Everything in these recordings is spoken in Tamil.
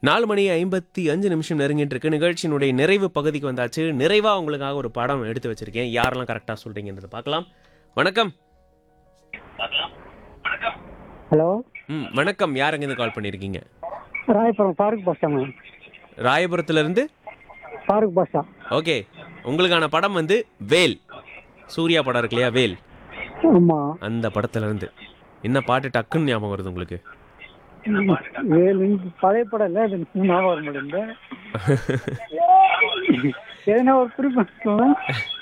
நாலு மணி ஐம்பத்தி அஞ்சு நிமிஷம் நெருங்கிட்டு இருக்கு நிகழ்ச்சியினுடைய நிறைவு பகுதிக்கு வந்தாச்சு நிறைவாக உங்களுக்காக ஒரு படம் எடுத்து வச்சிருக்கேன் யாரெல்லாம் கரெக்டாக சொல்றீங்கன்றதை பார்க்கலாம் வணக்கம் ஹலோ ம் வணக்கம் யார் அங்கேருந்து கால் பண்ணியிருக்கீங்க ராயபுரம் ஃபாரூக் பாஷா மேம் ராயபுரத்துலேருந்து ஃபாரூக் பாஷா ஓகே உங்களுக்கான படம் வந்து வேல் சூர்யா படம் இருக்கு இல்லையா வேல் ஆமாம் அந்த படத்துல இருந்து என்ன பாட்டு டக்குன்னு ஞாபகம் வருது உங்களுக்கு ஏழு பழைய படம் இல்லை அது எனக்கு ஞாபகம் வர முடியல எதனா ஒரு குறிப்பு சொல்லுங்க.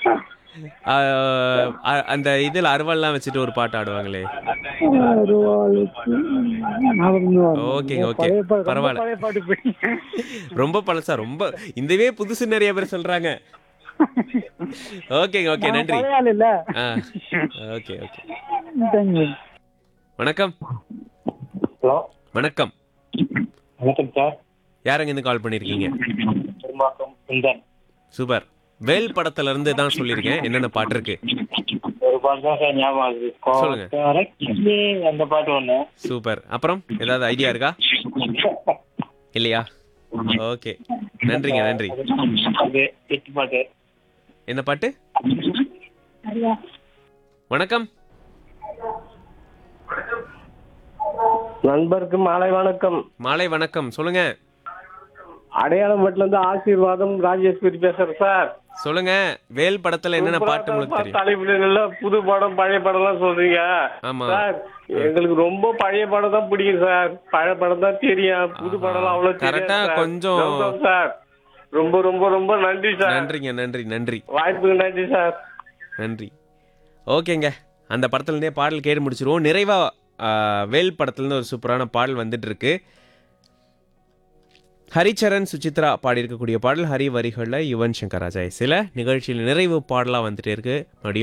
ஆஹ், அ- அந்த இதில் அருவாள்லாம் வச்சுட்டு ஒரு பாட்டு ஆடுவாங்களே ஒரு ஆளுக்கு ஞாபகமே வர மாட்டேங்குது. ஓகேங்க, ஓகே. பழைய பாட்டு, ரொம்ப பரவாயில்ல. பழைய பாட்டு போய் ரொம்ப பழசா ரொம்ப இந்தவே புதுசு நிறைய பேர் சொல்றாங்க ஓகேங்க ஓகே நன்றி பழைய ஆள் இல்ல ஆ ஓகே ஓகே தேங்க்யூ வணக்கம் ஹலோ வணக்கம் வணக்கம் சார் யார் அங்கேருந்து கால் பண்ணியிருக்கீங்க பெரும்பாக்கம் சுந்தன் சூப்பர் வேல் படத்துல இருந்து தான் சொல்லியிருக்கேன் என்னென்ன பாட்டு இருக்கு ஒரு பாட்டு தான் சார் ஞாபகம் ஆகுது சொல்லுங்க. கோத்தரக்கிளி, அந்த பாட்டு ஒண்ணு சூப்பர் அப்புறம் ஏதாவது ஐடியா இருக்கா இல்லையா ஓகே நன்றிங்க நன்றி அது எட்டு பாட்டு என்ன பாட்டு வணக்கம் நண்பருக்கு மாலை வணக்கம் மாலை வணக்கம் சொல்லுங்க அடையாளம் மட்டும் இருந்து ஆசீர்வாதம் ராஜேஸ்வரி பேசுறேன் சார் சொல்லுங்க வேல் படத்துல என்னென்ன பாட்டு உங்களுக்கு தெரியும் தலைப்புல நல்லா புது படம் பழைய படம் எல்லாம் சொல்றீங்க ஆமா சார் எங்களுக்கு ரொம்ப பழைய படம் தான் பிடிக்கும் சார் பழைய படம் தான் தெரியும் புது படம் எல்லாம் அவ்வளவு தெரியாது கரெக்டா சார். கொஞ்சம் கௌதம் சார் ரொம்ப ரொம்ப ரொம்ப நன்றி சார் நன்றிங்க நன்றி நன்றி வாய்ப்புக்கு நன்றி சார் நன்றி ஓகேங்க அந்த படத்துலேருந்தே பாடல் கேட்டு முடிச்சிருவோம் நிறைவா ஆ, வேல் படத்துலேருந்து ஒரு சூப்பரான பாடல் வந்துட்டு இருக்கு ஹரிச்சரன் சுசித்ரா பாடியிருக்கக்கூடிய பாடல் ஹரி வரிகளில் யுவன் சங்கர் ராஜா சில நிகழ்ச்சியில் நிறைவு பாடலாக வந்துட்டே இருக்கு மறுபடியும்